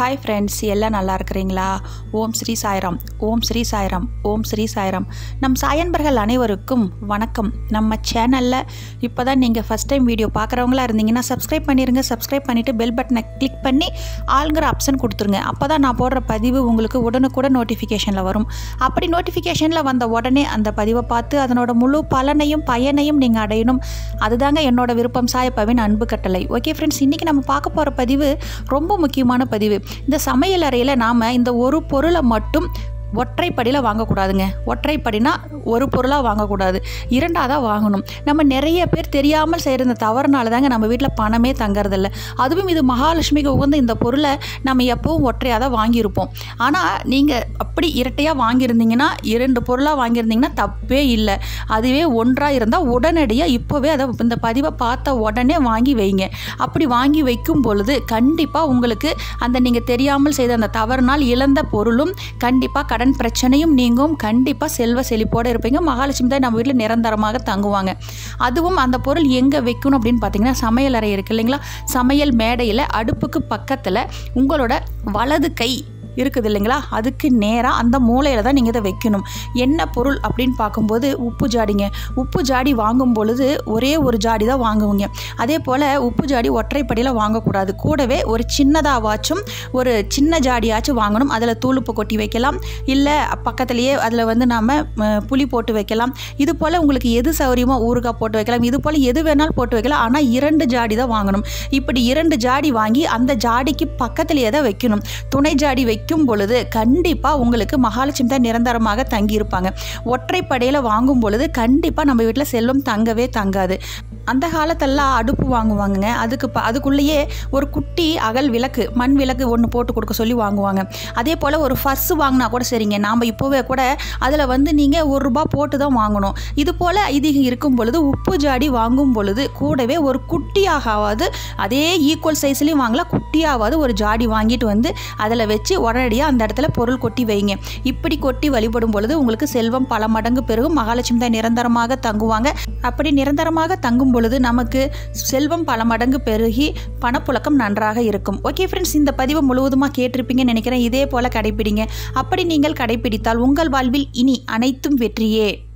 hi friends எல்லாம் நல்லா இருக்கிறீங்களா ஓம் ஸ்ரீ சாய்ராம் ஓம் ஸ்ரீ சாய்ராம் ஓம் ஸ்ரீ சாய்ராம் நம் சாயன்பர்கள் அனைவருக்கும் வணக்கம் நம்ம சேனலில் இப்போ தான் நீங்கள் ஃபஸ்ட் டைம் வீடியோ பார்க்குறவங்களா இருந்தீங்கன்னா சப்ஸ்கிரைப் பண்ணிடுங்க சப்ஸ்கிரைப் பண்ணிவிட்டு பெல் பட்டனை கிளிக் பண்ணி ஆளுங்கிற ஆப்ஷன் கொடுத்துருங்க அப்போ தான் நான் போடுற பதிவு உங்களுக்கு உடனுக்குடன் நோட்டிஃபிகேஷனில் வரும் அப்படி நோட்டிஃபிகேஷனில் வந்த உடனே அந்த பதிவை பார்த்து அதனோட முழு பலனையும் பயனையும் நீங்கள் அடையணும் அதுதாங்க என்னோட விருப்பம் சாயப்பாவின் அன்பு கட்டளை ஓகே ஃப்ரெண்ட்ஸ் இன்றைக்கி நம்ம பார்க்க போகிற பதிவு ரொம்ப முக்கியமான பதிவு இந்த சமையல் அறையில் நாம் இந்த ஒரு பொருளை மட்டும் ஒற்றைப்படியில் வாங்கக்கூடாதுங்க ஒற்றைப்படினா ஒரு பொருளாக வாங்கக்கூடாது இரண்டாவதாக வாங்கணும் நம்ம நிறைய பேர் தெரியாமல் செய்கிற இந்த தவறுனால தாங்க நம்ம வீட்டில் பணமே தங்கறதில்ல அதுவும் இது மகாலட்சுமிக்கு உகந்த இந்த பொருளை நம்ம எப்பவும் ஒற்றையாக தான் வாங்கியிருப்போம் ஆனால் நீங்கள் அப்படி இரட்டையாக வாங்கியிருந்தீங்கன்னா இரண்டு பொருளாக வாங்கியிருந்தீங்கன்னா தப்பே இல்லை அதுவே ஒன்றாக இருந்தால் உடனடியாக இப்போவே அதை இந்த பதிவை பார்த்த உடனே வாங்கி வைங்க அப்படி வாங்கி வைக்கும் பொழுது கண்டிப்பாக உங்களுக்கு அந்த நீங்கள் தெரியாமல் செய்த அந்த தவறுனால் இழந்த பொருளும் கண்டிப்பாக கடன் பிரச்சனையும் நீங்கும் கண்டிப்பாக செல்வ செழிப்போடு இருப்பீங்க மகாலட்சுமி தான் நம்ம வீட்டில் நிரந்தரமாக தங்குவாங்க அதுவும் அந்த பொருள் எங்கே வைக்கணும் அப்படின்னு பார்த்தீங்கன்னா சமையல் அறை இருக்கு இல்லைங்களா சமையல் மேடையில் அடுப்புக்கு பக்கத்தில் உங்களோட வலது கை இருக்குது இல்லைங்களா அதுக்கு நேராக அந்த மூலையில் தான் நீங்கள் இதை வைக்கணும் என்ன பொருள் அப்படின்னு பார்க்கும்போது உப்பு ஜாடிங்க உப்பு ஜாடி வாங்கும் பொழுது ஒரே ஒரு ஜாடி தான் வாங்குவீங்க அதே போல் உப்பு ஜாடி ஒற்றைப்படியில் வாங்கக்கூடாது கூடவே ஒரு சின்னதாவாச்சும் ஒரு சின்ன ஜாடியாச்சும் வாங்கணும் அதில் தூளுப்பு கொட்டி வைக்கலாம் இல்லை பக்கத்துலேயே அதில் வந்து நாம் புளி போட்டு வைக்கலாம் இது போல் உங்களுக்கு எது சௌரியமோ ஊறுகாய் போட்டு வைக்கலாம் இது போல் எது வேணாலும் போட்டு வைக்கலாம் ஆனால் இரண்டு ஜாடி தான் வாங்கணும் இப்படி இரண்டு ஜாடி வாங்கி அந்த ஜாடிக்கு பக்கத்துலேயே தான் வைக்கணும் துணை ஜாடி வைக்கும் பொழுது கண்டிப்பாக உங்களுக்கு மகாலட்சுமி தான் நிரந்தரமாக தங்கியிருப்பாங்க ஒற்றைப்படையில் வாங்கும் பொழுது கண்டிப்பாக நம்ம வீட்டில் செல்வம் தங்கவே தங்காது அந்த காலத்தெல்லாம் அடுப்பு வாங்குவாங்கங்க அதுக்கு ப அதுக்குள்ளேயே ஒரு குட்டி அகல் விளக்கு மண் விளக்கு ஒன்று போட்டு கொடுக்க சொல்லி வாங்குவாங்க அதே போல் ஒரு ஃபர்ஸ்ட் வாங்கினா கூட சரிங்க நாம் இப்போவே கூட அதில் வந்து நீங்கள் ஒரு ரூபா போட்டு தான் வாங்கணும் இது போல் இது இருக்கும் பொழுது உப்பு ஜாடி வாங்கும் பொழுது கூடவே ஒரு குட்டியாகாவது அதே ஈக்குவல் சைஸ்லேயும் வாங்கலாம் குட்டியாவது ஒரு ஜாடி வாங்கிட்டு வந்து அதில் வச்சு உடனடியாக அந்த இடத்துல பொருள் கொட்டி வைங்க இப்படி கொட்டி வழிபடும் பொழுது உங்களுக்கு செல்வம் பல மடங்கு பெருகும் மகாலட்சுமி தான் நிரந்தரமாக தங்குவாங்க அப்படி நிரந்தரமாக தங்கும் பொழுது நமக்கு செல்வம் பல மடங்கு பெருகி பணப்புழக்கம் நன்றாக இருக்கும் ஓகே ஃப்ரெண்ட்ஸ் இந்த பதிவை முழுவதுமாக கேட்டிருப்பீங்கன்னு நினைக்கிறேன் இதே போல் கடைப்பிடிங்க அப்படி நீங்கள் கடைப்பிடித்தால் உங்கள் வாழ்வில் இனி அனைத்தும் வெற்றியே